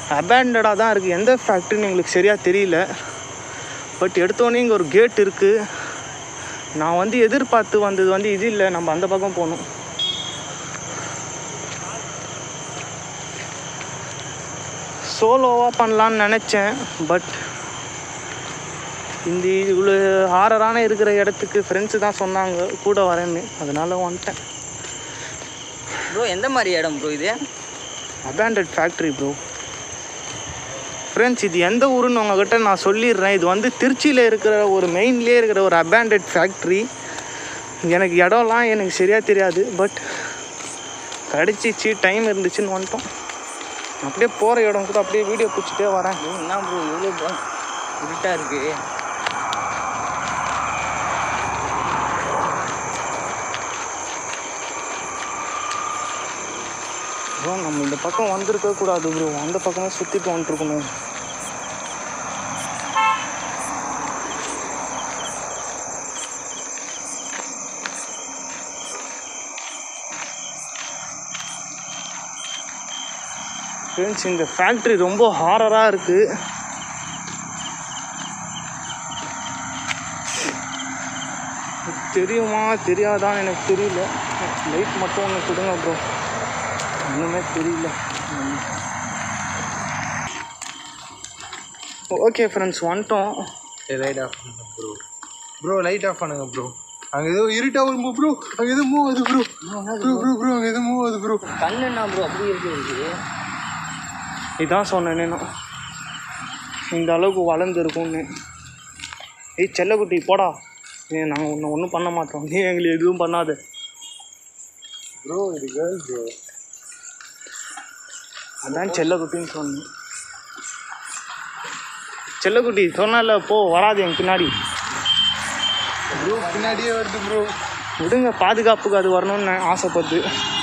அபேண்டடாக தான் இருக்குது எந்த ஃபேக்ட்ரின்னு எங்களுக்கு சரியாக தெரியல பட் எடுத்தோடனே இங்கே ஒரு கேட் இருக்குது நான் வந்து எதிர்பார்த்து வந்தது வந்து இது இல்லை நம்ம அந்த பக்கம் போகணும் சோலோவாக பண்ணலான்னு நினச்சேன் பட் இந்த இவ்வளோ ஹாரரான இருக்கிற இடத்துக்கு ஃப்ரெண்ட்ஸு தான் சொன்னாங்க கூட வரேன்னு அதனால வந்துட்டேன் ப்ரோ எந்த மாதிரி இடம் ப்ரோ இது அபேண்டட் ஃபேக்ட்ரி ப்ரோ ஃப்ரெண்ட்ஸ் இது எந்த ஊருன்னு உங்ககிட்ட நான் சொல்லிடுறேன் இது வந்து திருச்சியில் இருக்கிற ஒரு மெயின்லேயே இருக்கிற ஒரு அபேண்டட் ஃபேக்ட்ரி எனக்கு இடம்லாம் எனக்கு சரியாக தெரியாது பட் கிடச்சிச்சு டைம் இருந்துச்சுன்னு வந்துட்டோம் அப்படியே போகிற இடம் கூட அப்படியே வீடியோ பிடிச்சிட்டே வரேன் ப்ரோ என்ன ப்ரோ எவ்வளோ ப்ரோ இருட்டாக இருக்கு ப்ரோ நம்ம இந்த பக்கம் வந்திருக்க கூடாது ப்ரோ அந்த பக்கமே சுற்றிட்டு வந்துட்டுருக்கணும் ஃப்ரெண்ட்ஸ் இந்த ஃபேக்ட்ரி ரொம்ப ஹாரராக இருக்குது தெரியுமா தெரியாதான்னு எனக்கு தெரியல லைட் மட்டும் ஒன்று கொடுங்க ப்ரோ ஒன்றுமே தெரியல ஓகே ஃப்ரெண்ட்ஸ் வந்துட்டோம் லைட் ஆஃப் பண்ணுங்க ப்ரோ ப்ரோ லைட் ஆஃப் பண்ணுங்க ப்ரோ அங்கே ஏதோ இருட்டா வரும்போ ப்ரோ அங்கே எதுவும் மூவ் ஆகுது ப்ரோ ப்ரோ ப்ரோ ப்ரோ அங்கே எதுவும் மூவ் ஆகுது ப்ரோ கண்ணு என்ன ப்ரோ அப்படி இருக்கு இருக்கு இதான் சொன்னேனே நான் இந்த அளவுக்கு வளர்ந்துருக்கும்னு ஏய் செல்லக்குட்டி போடா ஏ நாங்கள் ஒன்று ஒன்றும் பண்ண மாட்டோம் நீ எங்களுக்கு எதுவும் பண்ணாத ப்ரோ இது கேர்ள் ப்ரோ அதான் செல்லக்குட்டின்னு சொன்னேன் செல்லக்குட்டி சொன்னால போ வராது என் பின்னாடி ப்ரோ பின்னாடியே வருது ப்ரோ விடுங்க பாதுகாப்புக்கு அது வரணும்னு நான் ஆசைப்பட்டு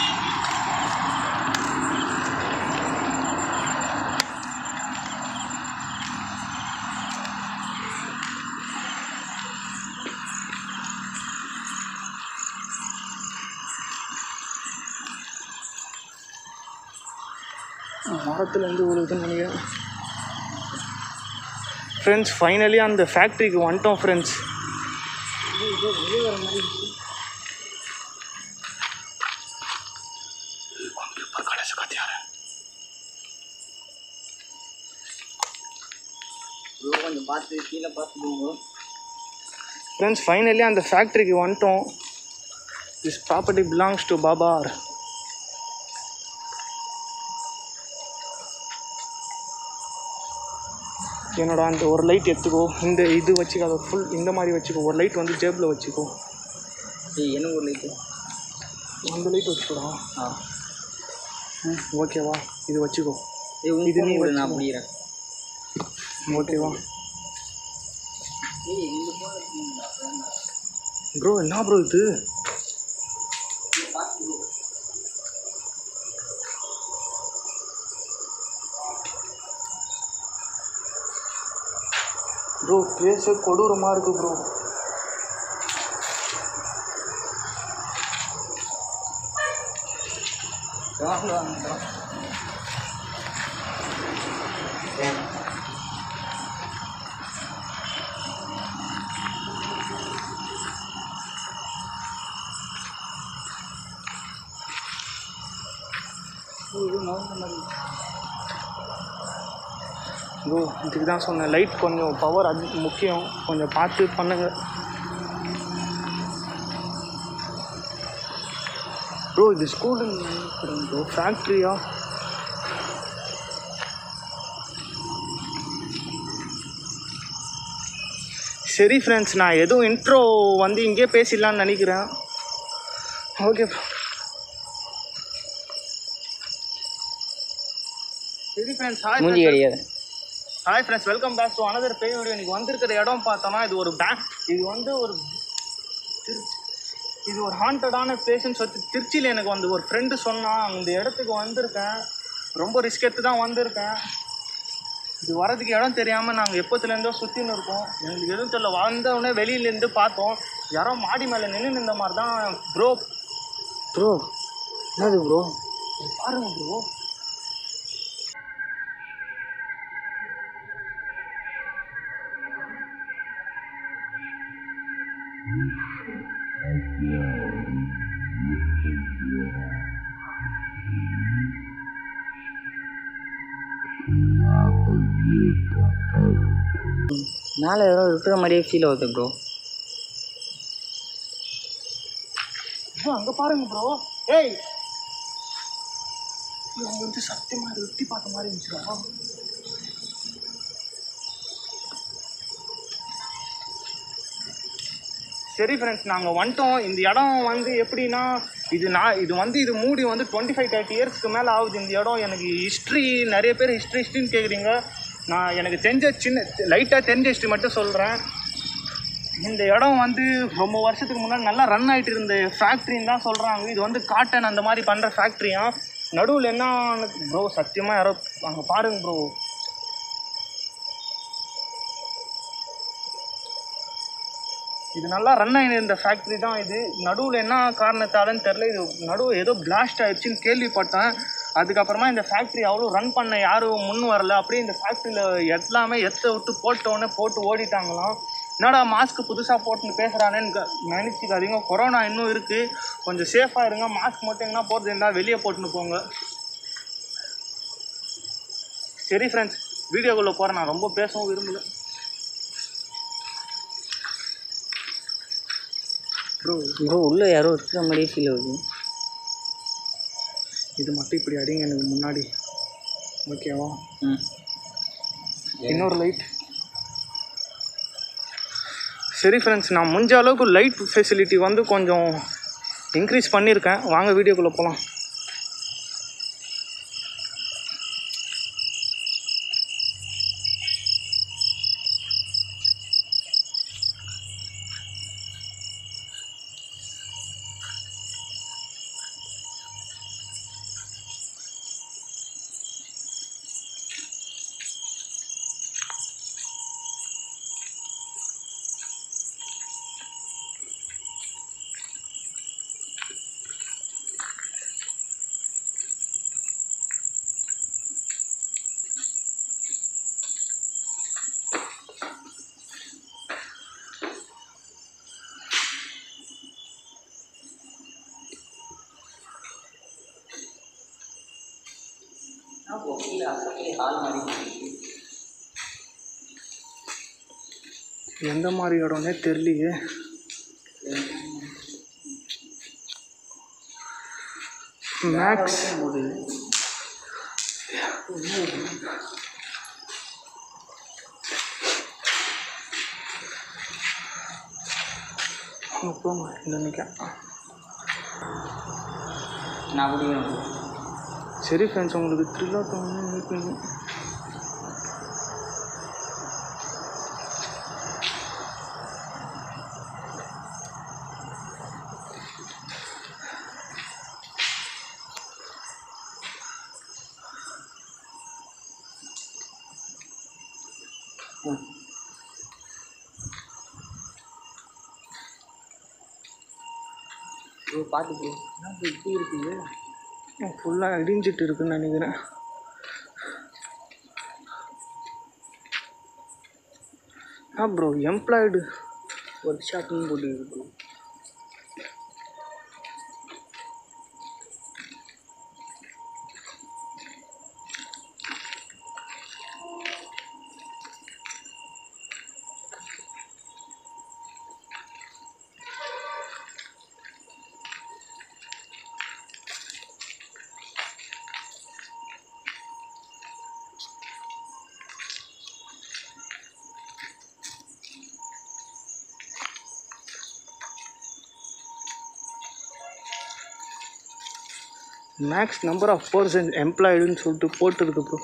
மரத்துலேருந்து விழுதுன்னு நினைக்கிறேன் ஃப்ரெண்ட்ஸ் ஃபைனலி அந்த ஃபேக்ட்ரிக்கு வந்துட்டோம் ஃப்ரெண்ட்ஸ் ப்ரோ கொஞ்சம் பார்த்து கீழே பார்த்து போங்க ஃப்ரெண்ட்ஸ் ஃபைனலி அந்த ஃபேக்ட்ரிக்கு வந்துட்டோம் திஸ் ப்ராப்பர்ட்டி பிலாங்ஸ் டு பாபார் என்னோட அந்த ஒரு லைட் எடுத்துக்கோ இந்த இது வச்சுக்கோ அதை ஃபுல் இந்த மாதிரி வச்சுக்கோ ஒரு லைட் வந்து ஜேபில் வச்சுக்கோ ஏய் என்ன ஒரு லைட்டு அந்த லைட் வச்சுக்கோடா ஆ ம் ஓகேவா இது வச்சுக்கோ ஏய் உன் இது இது நீ நீ வச்சுக்கோ. நான் அப்படிறேன் ஓகேவா ஏய் இந்த ஃபோன் ப்ரோ என்ன ப்ரோ இது ப்ரோ ப்ளேஸே கொடூரமாக இருக்கு ப்ரோ ப்ரோ இதுக்கு தான் சொன்னேன் லைட் கொஞ்சம் பவர் அது முக்கியம் கொஞ்சம் பார்த்து பண்ணுங்க ப்ரோ இது ஸ்கூலு ப்ரோ ஃபேக்ட்ரியா சரி ஃப்ரெண்ட்ஸ் நான் எதுவும் இன்ட்ரோ வந்து இங்கேயே பேசிடலான்னு நினைக்கிறேன் ஓகே சரி ஃப்ரெண்ட்ஸ் மூஞ்சி ஹாய் கிடையாது hi friends welcome back to another பேய் வீடியோ இன்னைக்கு வந்திருக்கிற இடம் பார்த்தோன்னா இது ஒரு பேங்க் இது வந்து ஒரு திருச்சி இது ஒரு ஹாண்டடான பிளேஸ்னு சொல்லி திருச்சியில் எனக்கு வந்து ஒரு ஃப்ரெண்டு சொன்னான் அந்த இடத்துக்கு வந்திருக்கேன் ரொம்ப ரிஸ்க் எடுத்து தான் வந்திருக்கேன் இது வரதுக்கு இடம் தெரியாமல் நாங்கள் எப்போத்துலேருந்தோ சுற்றின்னு இருக்கோம் எங்களுக்கு எதுவும் தெரியல வந்தவுடனே வெளியிலேருந்து பார்த்தோம் யாரோ மாடி மேலே நின்று நின்ற மாதிரி தான் ப்ரோ ப்ரோ என்னது ப்ரோ பாருங்க ப்ரோ மேலே ஏதோ இருக்கிற மாதிரியே ஃபீல் ஆகுது ப்ரோ ப்ரோ அங்கே பாருங்க ப்ரோ ஏய் இவங்க வந்து சத்தியமாக இது வெட்டி பார்த்த மாதிரி இருந்துச்சுடா சரி ஃப்ரெண்ட்ஸ் நாங்கள் வந்துட்டோம் இந்த இடம் வந்து எப்படின்னா இது நான் இது வந்து இது மூடி வந்து டுவெண்ட்டி ஃபைவ் தேர்ட்டி இயர்ஸ்க்கு மேலே ஆகுது இந்த இடம் எனக்கு ஹிஸ்ட்ரி நிறைய பேர் ஹிஸ்ட்ரி ஹிஸ்ட்ரின்னு கேட்குறீங்க நான் எனக்கு தெரிஞ்ச சின்ன லைட்டாக தெரிஞ்ச ஹிஸ்ட்ரி மட்டும் சொல்கிறேன் இந்த இடம் வந்து ரொம்ப வருஷத்துக்கு முன்னாடி நல்லா ரன் ஆகிட்டு இருந்த ஃபேக்ட்ரின்னு தான் சொல்கிறாங்க இது வந்து காட்டன் அந்த மாதிரி பண்ணுற ஃபேக்ட்ரியா நடுவில் என்ன ப்ரோ சத்தியமாக யாரோ அங்கே பாருங்க ப்ரோ இது நல்லா ரன் ஆகின இந்த ஃபேக்ட்ரி தான் இது நடுவில் என்ன காரணத்தாலன்னு தெரில இது நடுவு ஏதோ பிளாஸ்ட் ஆயிடுச்சுன்னு கேள்விப்பட்டேன் அதுக்கப்புறமா இந்த ஃபேக்ட்ரி அவ்வளோ ரன் பண்ண யாரும் முன் வரல அப்படியே இந்த ஃபேக்ட்ரியில் எல்லாமே எத்த விட்டு போட்டோன்னே போட்டு ஓடிட்டாங்களாம் என்னடா மாஸ்க் புதுசாக போட்டுன்னு பேசுகிறானேன்னு க- நினைச்சுக்காதீங்க கொரோனா இன்னும் இருக்குது கொஞ்சம் சேஃபாக இருங்க மாஸ்க் மட்டும் எங்கன்னா போகிறது இருந்தால் வெளியே போட்டுன்னு போங்க சரி ஃப்ரெண்ட்ஸ் வீடியோக்குள்ளே போகிறேன் நான் ரொம்ப பேசவும் விரும்பல ப்ரோ ப்ரோ உள்ளே யாரோ இருக்கிற மாதிரியே ஃபீல் ஆகுது இது மட்டும் இப்படி அடிங்க எனக்கு முன்னாடி ஓகேவா ம் இன்னொரு லைட் சரி ஃப்ரெண்ட்ஸ் நான் முடிஞ்ச அளவுக்கு லைட் ஃபெசிலிட்டி வந்து கொஞ்சம் இன்க்ரீஸ் பண்ணியிருக்கேன் வாங்க வீடியோக்குள்ளே போகலாம் ஹால் மாதிரி எந்த மாதிரி இடம்னே தெரியலையே மேக்ஸ் போங்க இந்த நிற்க நான் குடிக்கணும் சரி ஃப்ரெண்ட்ஸ் உங்களுக்கு த்ரில்லா தோணுன்னு வெயிட் பண்ணி ப்ரோ பார்த்து ப்ரோ என்ன bro இப்படி இருக்குது ஃபுல்லாக இடிஞ்சிட்டு இருக்குன்னு நினைக்கிறேன் ஆ ப்ரோ எம்ப்ளாய்டு ஒர்க் ஷாப்னு போட்டு இருக்கு மேக்ஸ் நம்பர் ஆஃப் பர்சன்ட் எம்ப்ளாய்டுன்னு சொல்லிட்டு போட்டிருக்கு ப்ரோ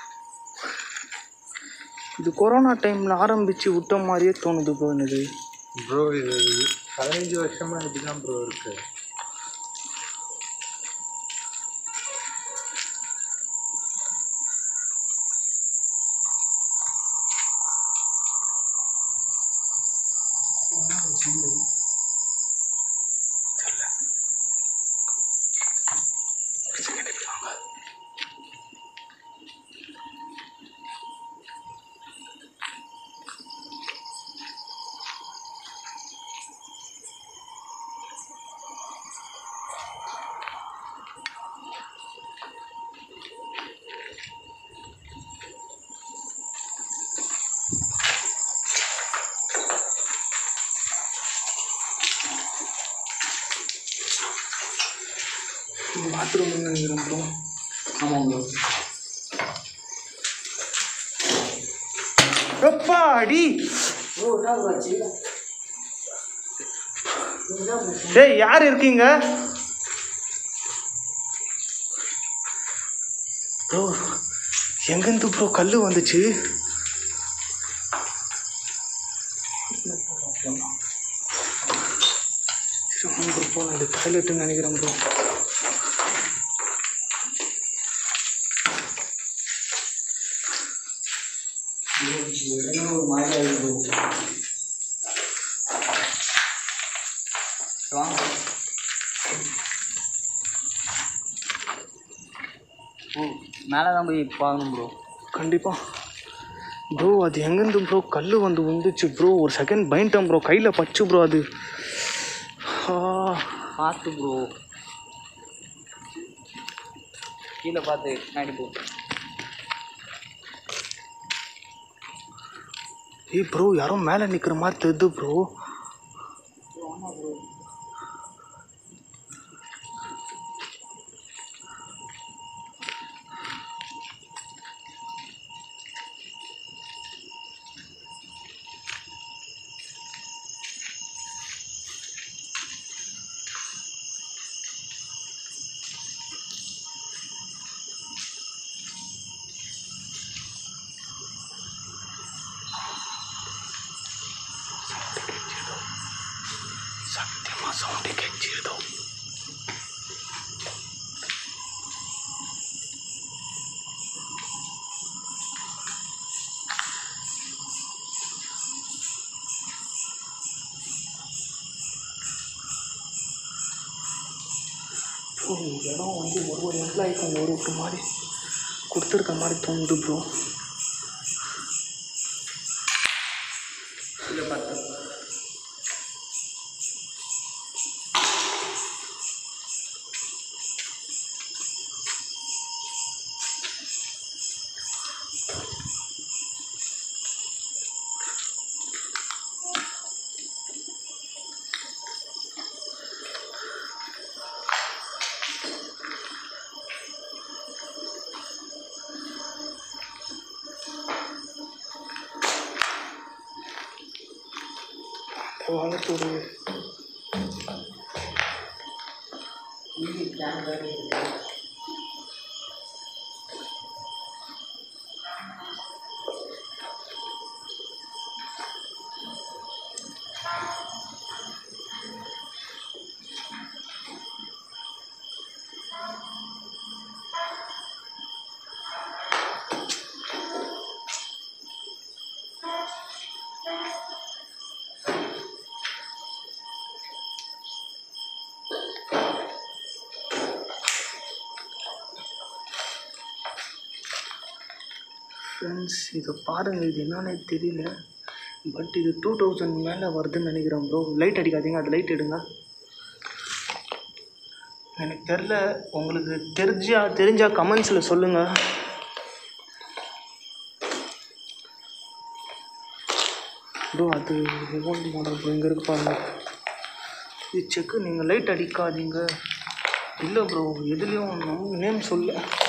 இது கொரோனா டைமில் ஆரம்பித்து விட்ட மாதிரியே தோணுது ப்ரோ எனக்கு ப்ரோ இது பதினஞ்சு வருஷமா இப்படிதான் ப்ரோ இருக்கு பாத்ரூம் நினைக்கிறேன் ப்ரோ ஆமாம் ப்ரோ எப்பா அடி ப்ரோ என்ன ப்ரோ ஆச்சு டேய் யார் இருக்கீங்க ப்ரோ எங்கேருந்து ப்ரோ கல் வந்துச்சு ப்ரோ போ நான் இது டாய்லெட்டுன்னு நினைக்கிறேன் ப்ரோ உடனே ஒரு மாதிரி ஆயிடுது ப்ரோ வாங்க ப்ரோ மேலே தான் போய் பார்க்கணும் ப்ரோ கண்டிப்பாக ப்ரோ அது எங்கேருந்து ப்ரோ கல் வந்து வந்துச்சு ப்ரோ ஒரு செகண்ட் பயன்ட்டேன் ப்ரோ கையில் பச்சு ப்ரோ அது ஆ, பார்த்து ப்ரோ கீழே பார்த்து பின்னாடி போ ஏய் ப்ரோ யாரோ மேலே நிற்கிற மாதிரி தெரியுது ப்ரோ சத்தியமாக சவுண்டு கேட்சிருதோ ப்ரோ இந்த இடம் வந்து ஒரு ஒரு எம்ப்ளாய்க்கும் ஒரு ஒரு மாதிரி கொடுத்துருக்க மாதிரி தோணுது ப்ரோ கீழே பார்த்து வாழத்தோடு ஃப்ரெண்ட்ஸ் இதை பாருங்கள் இது என்னன்னே தெரியல பட் இது டூ தௌசண்ட் மேலே வருதுன்னு நினைக்கிறேன் ப்ரோ லைட் அடிக்காதீங்க அது லைட் எடுங்க எனக்கு தெரில உங்களுக்கு தெரிஞ்சா தெரிஞ்சா கமெண்ட்ஸில் சொல்லுங்கள் ப்ரோ அது ஓல்டு மாடல் ப்ரோ இங்கே இருக்கு பாருங்க இது செக்கு நீங்கள் லைட் அடிக்காதீங்க இல்லை ப்ரோ எதுலேயும் நம்ம நேம் சொல்ல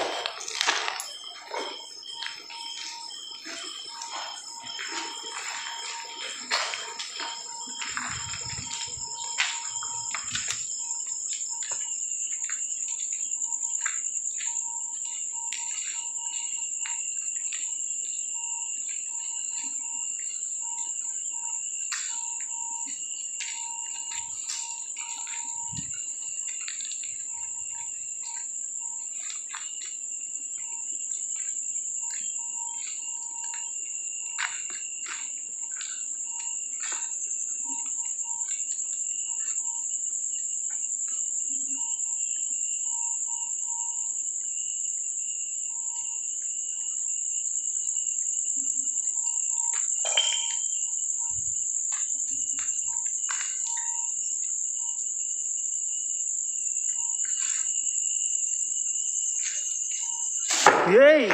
ஏய்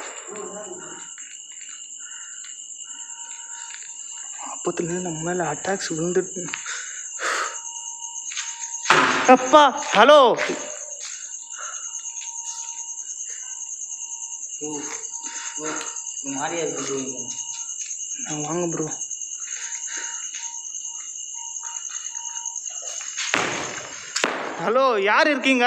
அப்பத்துலேருந்து நம்ம மேலே அட்டாக்ஸ் விழுந்துட்டு அப்பா ஹலோ ப்ரோ ப்ரோ ஒரு மாதிரியா இருக்கு ப்ரோ இங்கே நான் வாங்க ப்ரோ ஹலோ யார் இருக்கீங்க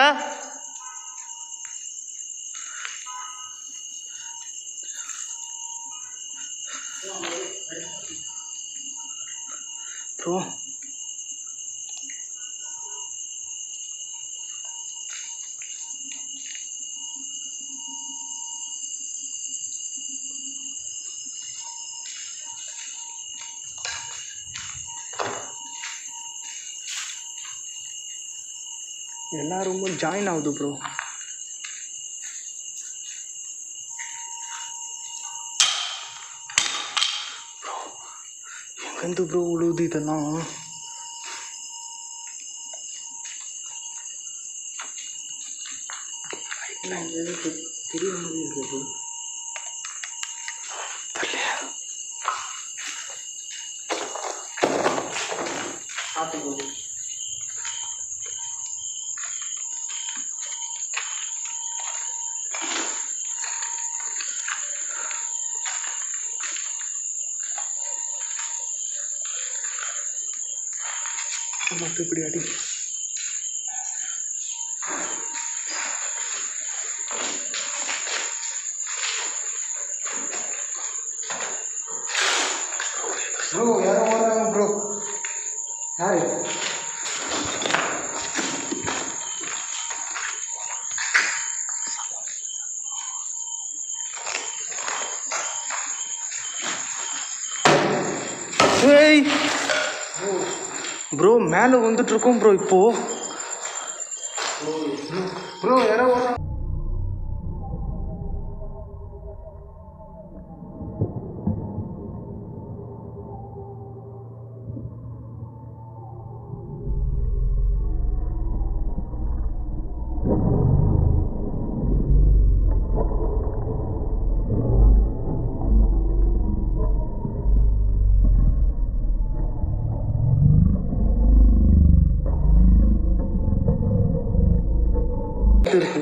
ப்ரோ எல்லா ரூமும் ஜாயின் ஆகுது ப்ரோ எங்கேருந்து ப்ரோ உழுவுது இதெல்லாம் தெரிய மாதிரி இருக்கு ப்ரோ பார்த்து ப்ரோ பார்த்து இப்படி அடி ப்ரோ யாரோ வராங்க ப்ரோ யாரு ஏய் ப்ரோ மேலே வந்துட்டு இருக்கோம் ப்ரோ இப்போ ப்ரோ யாரோ வராங்க இருக்கு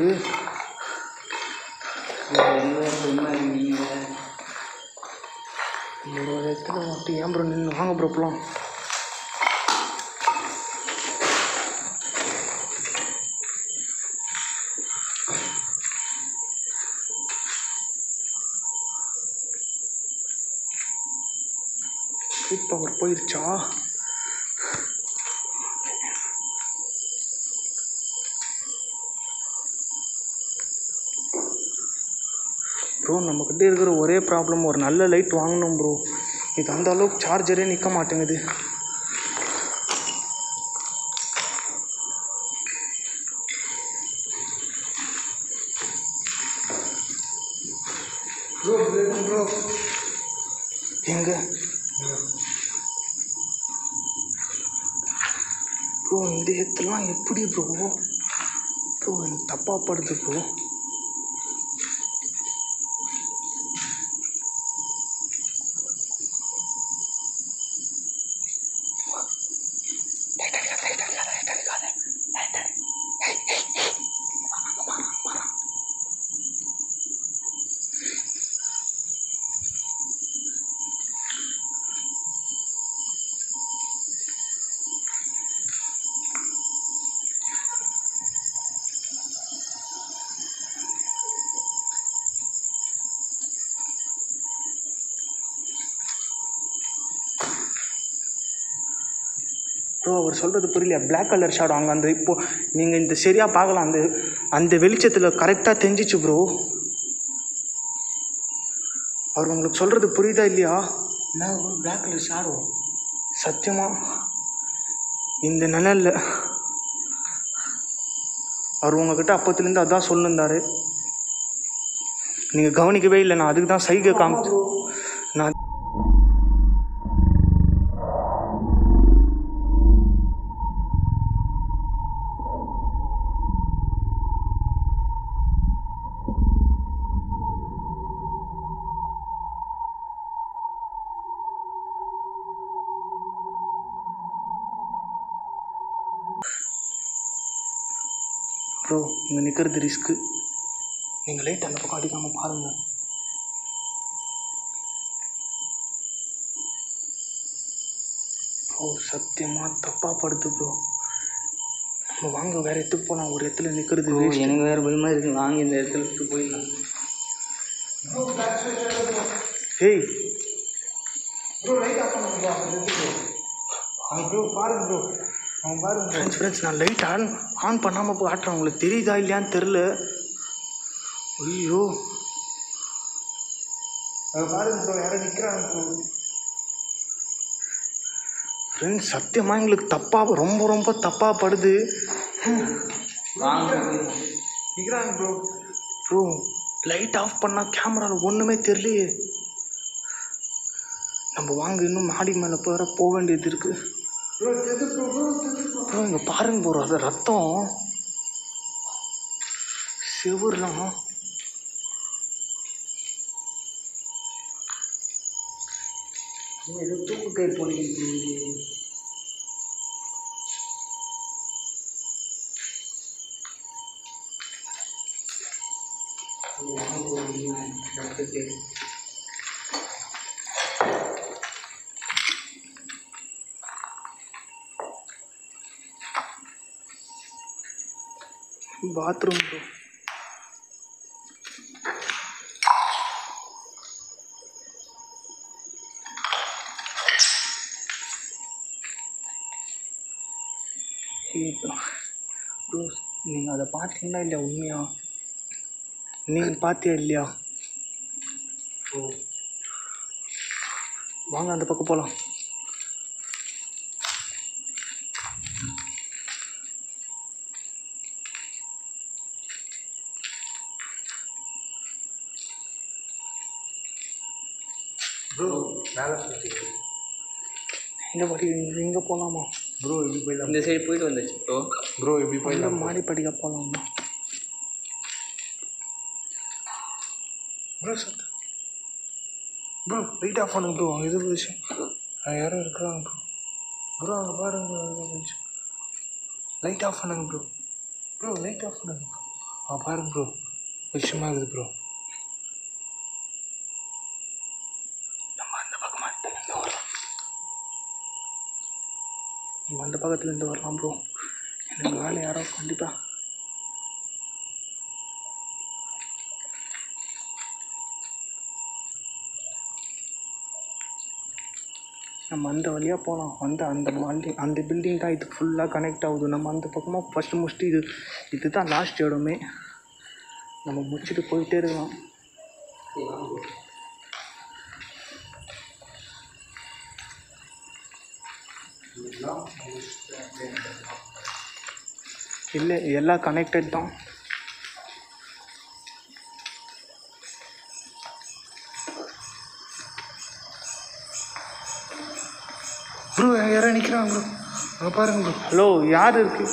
எங்கே சும்மா இருக்கீங்க ஒரு இடத்துல மட்டும் ஏன் ப்ரோ நின்று வாங்க ப்ரோ போலாம் ஹீட் பவர் போயிருச்சா ப்ரோ நம்மக்கிட்ட இருக்கிற ஒரே ப்ராப்ளம் ஒரு நல்ல லைட் வாங்கணும் ப்ரோ இது அந்த அளவுக்கு சார்ஜரே நிற்க மாட்டேங்குது ப்ரோ ப்ரோ எங்க ப்ரோ இந்த இடத்துலாம் எப்படி ப்ரோ ப்ரோ எனக்கு தப்பாக படுது ப்ரோ ப்ரோ அவர் சொல்கிறது புரியல Black கலர் ஷேடோ அங்கே அந்த இப்போ நீங்கள் இந்த சரியாக பார்க்கலாம் அந்த அந்த வெளிச்சத்தில் கரெக்டாக தெரிஞ்சிச்சு ப்ரோ அவர் உங்களுக்கு சொல்கிறது புரியுதா இல்லையா என்ன ஒரு பிளாக் கலர் ஷாடோ சத்தியமாக இந்த நிழல்ல அவர் உங்ககிட்ட அப்பத்துலேருந்து அதான் சொல்லிருந்தாரு நீங்கள் கவனிக்கவே இல்லை நான் அதுக்கு தான் சைகை காமிச்சு நான் ப்ரோ இங்கே நிற்கிறது ரிஸ்க்கு நீங்கள் லைட் அந்த பக்கம் அடிக்காமல் பாருங்கள் ஓ சத்தியமாக தப்பாக படுத்து ப்ரோ நம்ம வாங்க வேற இடத்துக்கு போகலாம் ஒரு இடத்துல நிற்கிறது ப்ரோ எனக்கு வேறு பயமா இருக்கு வாங்க இந்த இடத்துல விட்டு போயிடலாம் ஏய் ப்ரோ லைட் ஆஃப் பண்ணுங்க ப்ரோ அங்கே இருக்கு ப்ரோ அங்கே ப்ரோ பாருங்க ப்ரோ அவன் பாருங்க ப்ரோ ஃப்ரெண்ட்ஸ் ஃப்ரெண்ட்ஸ் நான் லைட் ஆன் ஆன் பண்ணாமல் போய் ஆட்டுறேன் உங்களுக்கு தெரியுதா இல்லையான்னு தெரில ஐயோ அங்கே பாருங்க ப்ரோ யாரும் நிற்கிறாங்க ப்ரோ ஃப்ரெண்ட்ஸ் சத்தியமாக எங்களுக்கு தப்பாக ரொம்ப ரொம்ப தப்பாக படுது வாங்க நிற்கிறாங்க ப்ரோ ப்ரோ லைட் ஆஃப் பண்ணால் கேமராவில் ஒன்றுமே தெரியலையே நம்ம வாங்க இன்னும் மாடி மேலே போகிற போக வேண்டியது இருக்குது ப்ரோ தெது ப்ரோ ப்ரோ தெது ப்ரோ ப்ரோ இங்கே பாருங்க ப்ரோ அது ரத்தம் செவுர்லாம் ஏதோ தூக்கு கயிறு போனீங்க பாத்ரூம் ப்ரோ ப்ரோ நீங்கள் அதை பார்த்தீங்களா இல்லையா உண்மையா நீங்கள் பார்த்தியா இல்லையா ஓ வாங்க அந்த பக்கம் போகலாம் ப்ரோ மேலே போயிட்டு இந்த படி இங்கே போகலாமா ப்ரோ இப்படி போயிடலாம் இந்த சைடு போயிட்டு வந்துச்சு ப்ரோ ப்ரோ இப்படி இல்லை போயிடலாம் மாடி படிக்க போகலாமா bro sir bro light off பண்ணுங்க ப்ரோ அங்கே எது விஷயம் அங்கே யாரும் இருக்கிறாங்க ப்ரோ ப்ரோ அங்கே பாருங்க லைட் ஆஃப் பண்ணுங்க ப்ரோ ப்ரோ லைட் ஆஃப் பண்ணுங்க ப்ரோ ஆ பாருங்க ப்ரோ விஷயமா இருக்குது ப்ரோ நம்ம அந்த பக்கமாக இருந்து வரலாம் நம்ம அந்த பக்கத்துலேருந்து வரலாம் ப்ரோ எனக்கு மேலே யாரோ கண்டிப்பாக நம்ம அந்த வழியாக போகலாம் வந்து அந்த வண்டி அந்த பில்டிங் தான் இது ஃபுல்லாக கனெக்ட் ஆகுது நம்ம அந்த பக்கமாக ஃபஸ்ட்டு முடிச்சுட்டு இது இதுதான் லாஸ்ட் இடமே நம்ம முடிச்சுட்டு போயிட்டே இருக்கலாம் இல்லை எல்லாம் கனெக்டட் தான் ப்ரோ யாரும் நிற்கிறாங்க ப்ரோ அங்கே பாருங்க ப்ரோ ஹலோ யார் இருக்கு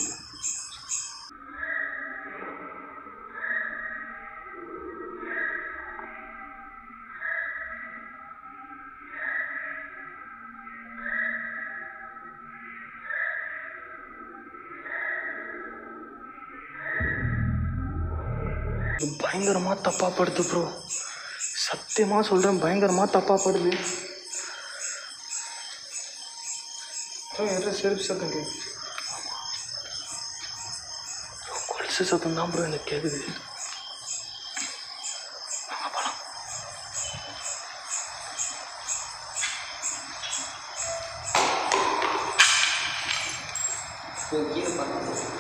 பயங்கரமாக தப்பாக படுது ப்ரோ சத்தியமாக சொல்கிறேன் பயங்கரமாக தப்பாக படுது யாரும் செருப்பு சத்தம் கேட்கு கொலுசு சத்தம் தான் ப்ரோ எனக்கு கேட்குது ப்ரோ கீழே பாருங்க